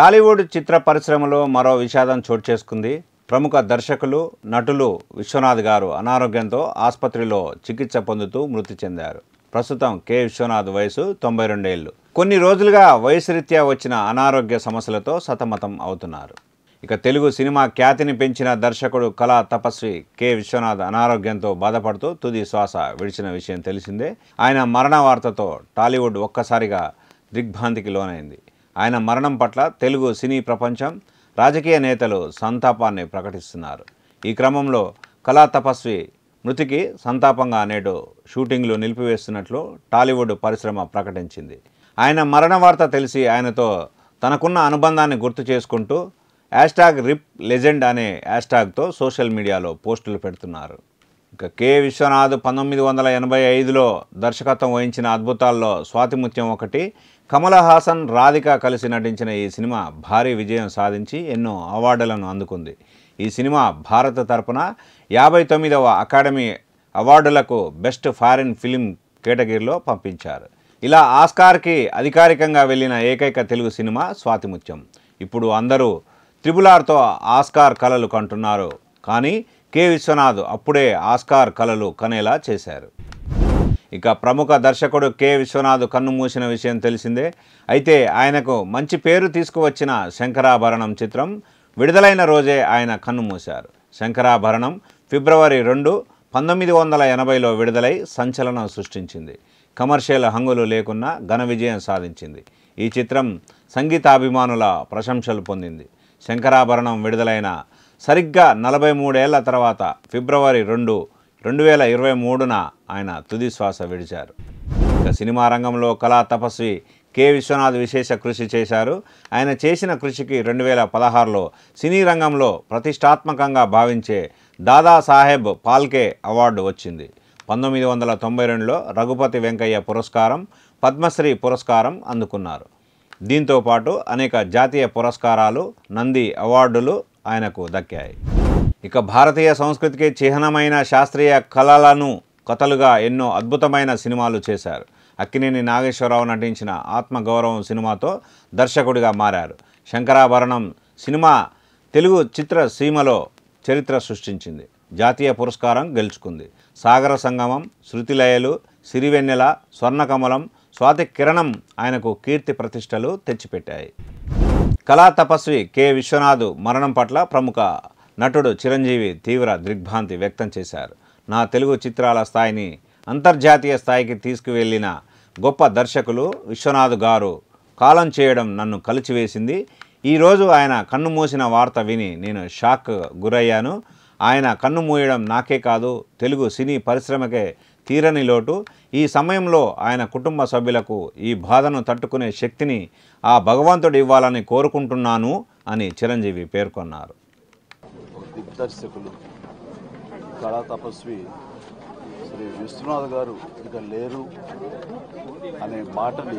టాలీవుడ్ చిత్ర పరిశ్రమలో మరో విషాదం చోటు చేసుకుంది ప్రముఖ దర్శకులు నటులు విశ్వనాథ్ గారు అనారోగ్యంతో ఆసుపత్రిలో చికిత్స పొందుతూ మృతి చెందారు ప్రస్తుతం కె విశ్వనాథ్ వయసు తొంభై రెండేళ్లు కొన్ని రోజులుగా వయసు రీత్యా వచ్చిన అనారోగ్య సమస్యలతో సతమతం అవుతున్నారు ఇక తెలుగు సినిమా ఖ్యాతిని పెంచిన దర్శకుడు కళా తపస్వి కె విశ్వనాథ్ అనారోగ్యంతో బాధపడుతూ తుది శ్వాస విడిచిన విషయం తెలిసిందే ఆయన మరణ వార్తతో టాలీవుడ్ ఒక్కసారిగా దిగ్భ్రాంతికి లోనైంది ఆయన మరణం పట్ల తెలుగు సినీ ప్రపంచం రాజకీయ నేతలు సంతాపాన్ని ప్రకటిస్తున్నారు ఈ క్రమంలో కళా తపస్వి మృతికి సంతాపంగా నేడు షూటింగ్లు నిలిపివేస్తున్నట్లు టాలీవుడ్ పరిశ్రమ ప్రకటించింది ఆయన మరణ వార్త తెలిసి ఆయనతో తనకున్న అనుబంధాన్ని గుర్తు చేసుకుంటూ హ్యాష్ట్యాగ్ రిప్ లెజెండ్ అనే హ్యాష్ట్యాగ్తో సోషల్ మీడియాలో పోస్టులు పెడుతున్నారు ఇక కె విశ్వనాథ్ పంతొమ్మిది వందల ఎనభై ఐదులో దర్శకత్వం వహించిన అద్భుతాల్లో స్వాతిముత్యం ఒకటి కమల హాసన్ రాధిక కలిసి నటించిన ఈ సినిమా భారీ విజయం సాధించి ఎన్నో అవార్డులను అందుకుంది ఈ సినిమా భారత తరపున యాభై తొమ్మిదవ అకాడమీ అవార్డులకు బెస్ట్ ఫారిన్ ఫిలిం కేటగిరీలో పంపించారు ఇలా ఆస్కార్కి అధికారికంగా వెళ్ళిన ఏకైక తెలుగు సినిమా స్వాతిముత్యం ఇప్పుడు అందరూ త్రిబుల్ ఆర్తో ఆస్కార్ కలలు కంటున్నారు కానీ కె విశ్వనాథ్ అప్పుడే ఆస్కార్ కలలు కనేలా చేశారు ఇక ప్రముఖ దర్శకుడు కె విశ్వనాథ్ కన్ను మూసిన విషయం తెలిసిందే అయితే ఆయనకు మంచి పేరు తీసుకువచ్చిన శంకరాభరణం చిత్రం విడుదలైన రోజే ఆయన కన్ను మూశారు శంకరాభరణం ఫిబ్రవరి రెండు పంతొమ్మిది వందల ఎనభైలో విడుదలై సంచలనం సృష్టించింది కమర్షియల్ హంగులు లేకున్నా ఘన విజయం సాధించింది ఈ చిత్రం సంగీతాభిమానుల ప్రశంసలు పొందింది శంకరాభరణం విడుదలైన సరిగ్గా నలభై మూడేళ్ల తర్వాత ఫిబ్రవరి రెండు రెండు వేల ఇరవై మూడున ఆయన తుది శ్వాస విడిచారు ఇక సినిమా రంగంలో కళా తపస్వి కె విశ్వనాథ్ విశేష కృషి చేశారు ఆయన చేసిన కృషికి రెండు వేల పదహారులో సినీ రంగంలో ప్రతిష్టాత్మకంగా భావించే దాదాసాహెబ్ పాల్కే అవార్డు వచ్చింది పంతొమ్మిది వందల తొంభై రెండులో రఘుపతి వెంకయ్య పురస్కారం పద్మశ్రీ పురస్కారం అందుకున్నారు దీంతో పాటు అనేక జాతీయ పురస్కారాలు నంది అవార్డులు ఆయనకు దక్కాయి ఇక భారతీయ సంస్కృతికి చిహ్నమైన శాస్త్రీయ కళలను కథలుగా ఎన్నో అద్భుతమైన సినిమాలు చేశారు అక్కినేని నాగేశ్వరరావు నటించిన ఆత్మగౌరవం సినిమాతో దర్శకుడిగా మారారు శంకరాభరణం సినిమా తెలుగు చిత్ర సీమలో చరిత్ర సృష్టించింది జాతీయ పురస్కారం గెలుచుకుంది సాగర సంగమం శృతిలయలు సిరివెన్నెల స్వర్ణకమలం స్వాతి కిరణం ఆయనకు కీర్తి ప్రతిష్టలు తెచ్చిపెట్టాయి కళా తపస్వి కె విశ్వనాథ్ మరణం పట్ల ప్రముఖ నటుడు చిరంజీవి తీవ్ర దిగ్భ్రాంతి వ్యక్తం చేశారు నా తెలుగు చిత్రాల స్థాయిని అంతర్జాతీయ స్థాయికి తీసుకువెళ్ళిన గొప్ప దర్శకులు విశ్వనాథ్ గారు కాలం చేయడం నన్ను కలిచివేసింది ఈరోజు ఆయన కన్ను మూసిన వార్త విని నేను షాక్ గురయ్యాను ఆయన కన్ను మూయడం నాకే కాదు తెలుగు సినీ పరిశ్రమకే తీరని లోటు ఈ సమయంలో ఆయన కుటుంబ సభ్యులకు ఈ బాధను తట్టుకునే శక్తిని ఆ భగవంతుడు ఇవ్వాలని కోరుకుంటున్నాను అని చిరంజీవి పేర్కొన్నారు ఒక దిగ్దర్శకులు కళా తపస్వి శ్రీ విశ్వనాథ్ గారు ఇక లేరు అనే మాటని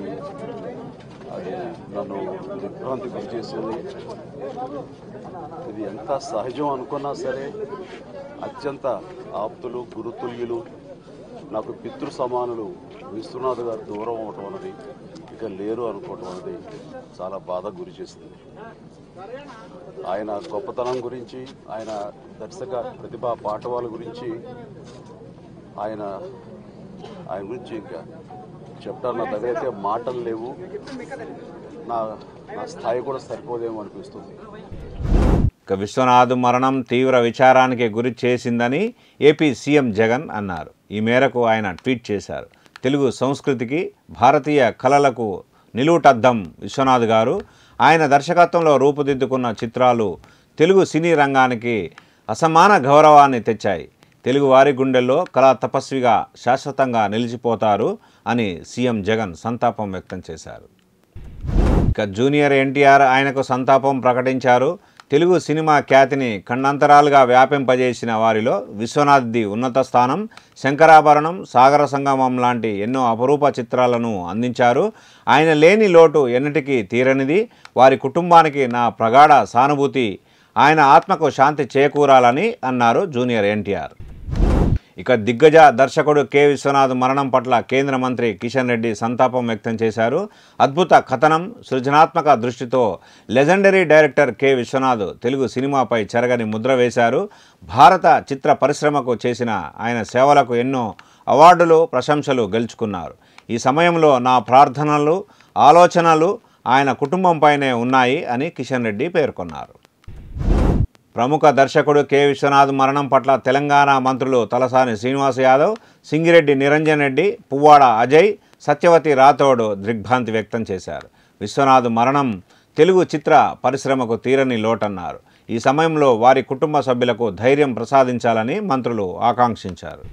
అది నన్ను దిగ్భ్రాంతి గురి చేసింది ఇది ఎంత సహజం అనుకున్నా సరే అత్యంత ఆప్తులు గురుతుల్యులు నాకు పితృ సమానులు విశ్వనాథ్ గారు దూరం అవటం అన్నది ఇక లేరు అనుకోవటం అనేది చాలా బాధ గురి చేసింది ఆయన గొప్పతనం గురించి ఆయన దర్శక ప్రతిభా పాఠవాల గురించి ఆయన ఆయన గురించి ఇంకా చెప్తాను నా దగ్గర అయితే మాటలు లేవు నా నా స్థాయి కూడా సరిపోదేమో అనిపిస్తుంది ఇక విశ్వనాథ్ మరణం తీవ్ర విచారానికి గురి చేసిందని ఏపీ సీఎం జగన్ అన్నారు ఈ మేరకు ఆయన ట్వీట్ చేశారు తెలుగు సంస్కృతికి భారతీయ కళలకు నిలువుటద్దం విశ్వనాథ్ గారు ఆయన దర్శకత్వంలో రూపుదిద్దుకున్న చిత్రాలు తెలుగు సినీ రంగానికి అసమాన గౌరవాన్ని తెచ్చాయి తెలుగు వారి గుండెల్లో కళా తపస్విగా శాశ్వతంగా నిలిచిపోతారు అని సీఎం జగన్ సంతాపం వ్యక్తం చేశారు ఇక జూనియర్ ఎన్టీఆర్ ఆయనకు సంతాపం ప్రకటించారు తెలుగు సినిమా ఖ్యాతిని ఖండాంతరాలుగా వ్యాపింపజేసిన వారిలో విశ్వనాథ్ది ఉన్నత స్థానం శంకరాభరణం సాగర సంగమం లాంటి ఎన్నో అపరూప చిత్రాలను అందించారు ఆయన లేని లోటు ఎన్నటికీ తీరనిది వారి కుటుంబానికి నా ప్రగాఢ సానుభూతి ఆయన ఆత్మకు శాంతి చేకూరాలని అన్నారు జూనియర్ ఎన్టీఆర్ ఇక దిగ్గజ దర్శకుడు కె విశ్వనాథ్ మరణం పట్ల కేంద్ర మంత్రి కిషన్ రెడ్డి సంతాపం వ్యక్తం చేశారు అద్భుత కథనం సృజనాత్మక దృష్టితో legendary director K Viswanath Telugu సినిమాపై చెరగని ముద్ర వేశారు భారత చిత్ర పరిశ్రమకు చేసిన ఆయన సేవలకు ఎన్నో అవార్డులు ప్రశంసలు గెలుచుకున్నారు ఈ సమయంలో నా ప్రార్థనలు ఆలోచనలు ఆయన కుటుంబంపైనే ఉన్నాయి అని కిషన్ రెడ్డి పేర్కొన్నారు ప్రముఖ దర్శకుడు కె విశ్వనాథ్ మరణం పట్ల తెలంగాణ మంత్రులు తలసాని శ్రీనివాస్ యాదవ్ సింగిరెడ్డి నిరంజన్ రెడ్డి పువ్వాడ అజయ్ సత్యవతి రాథోడ్ దిగ్భ్రాంతి వ్యక్తం చేశారు విశ్వనాథ్ మరణం తెలుగు చిత్ర పరిశ్రమకు తీరని లోటన్నారు ఈ సమయంలో వారి కుటుంబ సభ్యులకు ధైర్యం ప్రసాదించాలని మంత్రులు ఆకాంక్షించారు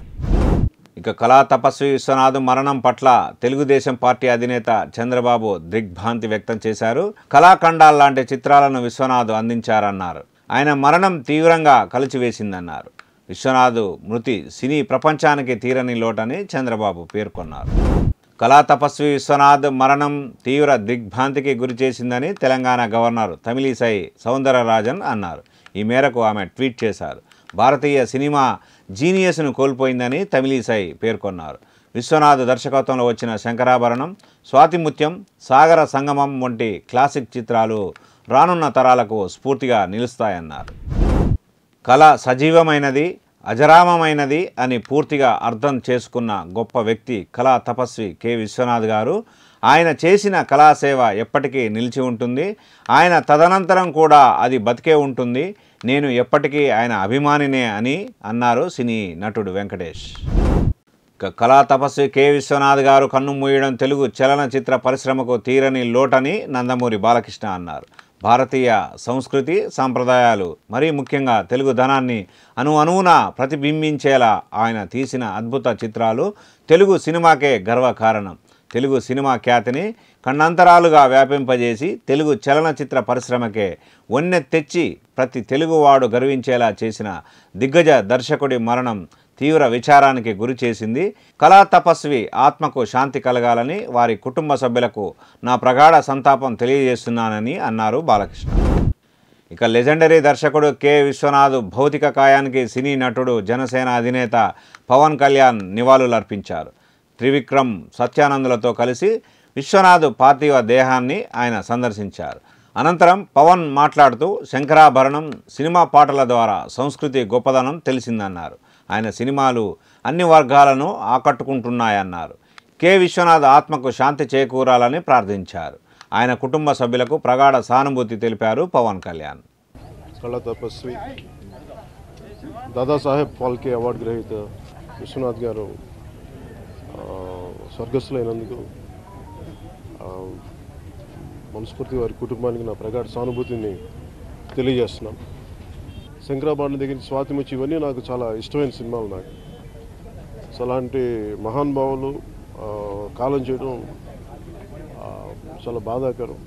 ఇక కళా తపస్వి విశ్వనాథ్ మరణం పట్ల తెలుగుదేశం పార్టీ అధినేత చంద్రబాబు దిగ్భ్రాంతి వ్యక్తం చేశారు కళాఖండాల్ లాంటి చిత్రాలను విశ్వనాథ్ అందించారన్నారు ఆయన మరణం తీవ్రంగా కలిచివేసిందన్నారు విశ్వనాథ్ మృతి సినీ ప్రపంచానికి తీరని లోటని చంద్రబాబు పేర్కొన్నారు కళా తపస్వి విశ్వనాథ్ మరణం తీవ్ర దిగ్భ్రాంతికి గురి చేసిందని తెలంగాణ గవర్నర్ తమిళిసై సౌందరరాజన్ అన్నారు ఈ మేరకు ఆమె ట్వీట్ చేశారు భారతీయ సినిమా జీనియస్ను కోల్పోయిందని తమిళిసై పేర్కొన్నారు విశ్వనాథ్ దర్శకత్వంలో వచ్చిన శంకరాభరణం స్వాతిముత్యం సాగర సంగమం వంటి క్లాసిక్ చిత్రాలు రానున్న తరాలకు స్ఫూర్తిగా నిలుస్తాయన్నారు కళ సజీవమైనది అజరామమైనది అని పూర్తిగా అర్థం చేసుకున్న గొప్ప వ్యక్తి కళా తపస్వి కె విశ్వనాథ్ గారు ఆయన చేసిన కళాసేవ ఎప్పటికీ నిలిచి ఉంటుంది ఆయన తదనంతరం కూడా అది బతికే ఉంటుంది నేను ఎప్పటికీ ఆయన అభిమానినే అని అన్నారు సినీ నటుడు వెంకటేష్ ఇక కళా తపస్వి కె విశ్వనాథ్ గారు కన్ను మూయడం తెలుగు చలనచిత్ర పరిశ్రమకు తీరని లోటని నందమూరి బాలకృష్ణ అన్నారు భారతీయ సంస్కృతి సాంప్రదాయాలు మరీ ముఖ్యంగా తెలుగు ధనాన్ని అను అణువున ప్రతిబింబించేలా ఆయన తీసిన అద్భుత చిత్రాలు తెలుగు సినిమాకే గర్వకారణం తెలుగు సినిమా ఖ్యాతిని కన్నంతరాలుగా వ్యాపింపజేసి తెలుగు చలనచిత్ర పరిశ్రమకే వన్నె తెచ్చి ప్రతి తెలుగువాడు గర్వించేలా చేసిన దిగ్గజ దర్శకుడి మరణం తీవ్ర విచారానికి గురి చేసింది కళా తపస్వి ఆత్మకు శాంతి కలగాలని వారి కుటుంబ సభ్యులకు నా ప్రగాఢ సంతాపం తెలియజేస్తున్నానని అన్నారు బాలకృష్ణ ఇక లెజెండరీ దర్శకుడు కె విశ్వనాథ్ భౌతిక కాయానికి సినీ నటుడు జనసేన అధినేత పవన్ కళ్యాణ్ నివాళులర్పించారు త్రివిక్రమ్ సత్యానందులతో కలిసి విశ్వనాథ్ పార్థివ దేహాన్ని ఆయన సందర్శించారు అనంతరం పవన్ మాట్లాడుతూ శంకరాభరణం సినిమా పాటల ద్వారా సంస్కృతి గొప్పదనం తెలిసిందన్నారు ఆయన సినిమాలు అన్ని వర్గాలను ఆకట్టుకుంటున్నాయన్నారు కె విశ్వనాథ్ ఆత్మకు శాంతి చేకూరాలని ప్రార్థించారు ఆయన కుటుంబ సభ్యులకు ప్రగాఢ సానుభూతి తెలిపారు పవన్ కళ్యాణ్ కళా తపస్వి దాదాసాహెబ్ ఫాల్కే అవార్డు గ్రహీత విశ్వనాథ్ గారు ఆ, స్వర్గస్థులైనందుకు ఆ, మనస్ఫూర్తి వారి కుటుంబానికి నా ప్రగాఢ సానుభూతిని తెలియజేస్తున్నాం శంకరాబాణి దగ్గర నుంచి స్వాతిముచ్చి ఇవన్నీ నాకు చాలా ఇష్టమైన సినిమాలు నాకు సో అలాంటి మహానుభావులు ఆ, కాలం చేయడం ఆ, చాలా బాధాకరం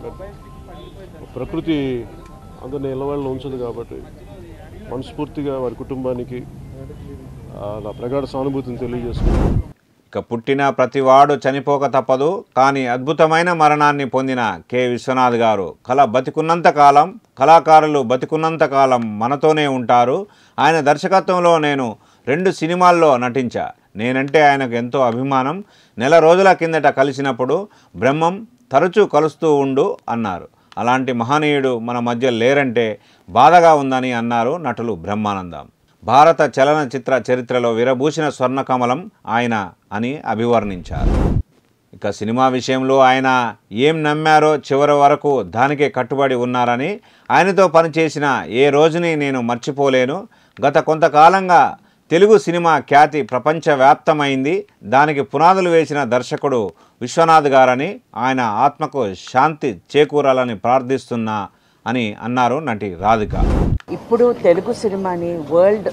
ప్రకృతి అందరిని ఇళ్ళవాళ్ళని ఉంచదు కాబట్టి మనస్ఫూర్తిగా వారి కుటుంబానికి ఆ, నా ప్రగాఢ సానుభూతిని తెలియజేస్తున్నాను ఇక పుట్టిన ప్రతివాడు చనిపోక తప్పదు కానీ అద్భుతమైన మరణాన్ని పొందిన కె విశ్వనాథ్ గారు కళ బతికున్నంత కాలం కళాకారులు బతికున్నంత కాలం మనతోనే ఉంటారు ఆయన దర్శకత్వంలో నేను రెండు సినిమాల్లో నటించా నేనంటే ఆయనకు ఎంతో అభిమానం నెల రోజుల కిందట కలిసినప్పుడు బ్రహ్మం తరచూ కలుస్తూ ఉండు అన్నారు అలాంటి మహనీయుడు మన మధ్య లేరంటే బాధగా ఉందని అన్నారు నటులు బ్రహ్మానందం భారత చలనచిత్ర చరిత్రలో విరబూసిన స్వర్ణకమలం ఆయన అని అభివర్ణించారు ఇక సినిమా విషయంలో ఆయన ఏం నమ్మారో చివరి వరకు దానికే కట్టుబడి ఉన్నారని ఆయనతో పనిచేసిన ఏ రోజుని నేను మర్చిపోలేను గత కొంతకాలంగా తెలుగు సినిమా ఖ్యాతి ప్రపంచవ్యాప్తమైంది దానికి పునాదులు వేసిన దర్శకుడు విశ్వనాథ్ గారని ఆయన ఆత్మకు శాంతి చేకూరాలని ప్రార్థిస్తున్నా అని అన్నారు నటి రాధిక ఇప్పుడు తెలుగు సినిమాని వరల్డ్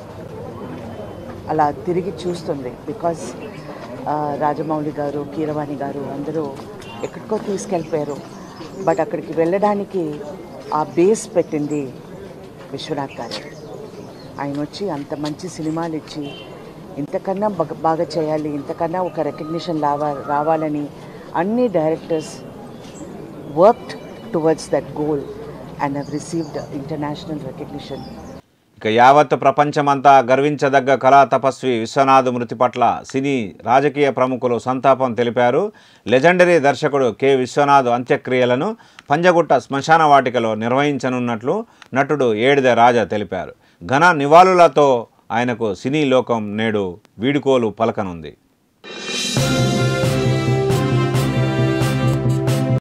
అలా తిరిగి చూస్తుంది బికాజ్ రాజమౌళి గారు కీరవాణి గారు అందరూ ఎక్కడికో తీసుకెళ్ళిపోయారు బట్ అక్కడికి వెళ్ళడానికి ఆ బేస్ పెట్టింది విశ్వనాథ్ గారు ఆయన వచ్చి అంత మంచి సినిమాలు ఇచ్చి ఇంతకన్నా బాగా బాగా చేయాలి ఇంతకన్నా ఒక రికగ్నిషన్ రావా రావాలని అన్ని directors worked towards that goal and have received international recognition ఇక యావత్ ప్రపంచమంతా గర్వించదగ్గ కళా తపస్వి విశ్వనాథ్ మృతి పట్ల సినీ రాజకీయ ప్రముఖులు సంతాపం తెలిపారు లెజెండరీ దర్శకుడు కె విశ్వనాథ్ అంత్యక్రియలను పంజగుట్ట శ్మశాన వాటికలో నిర్వహించనున్నట్లు నటుడు ఏడిద రాజా తెలిపారు ఘన నివాళులతో ఆయనకు సినీ లోకం నేడు వీడుకోలు పలకనుంది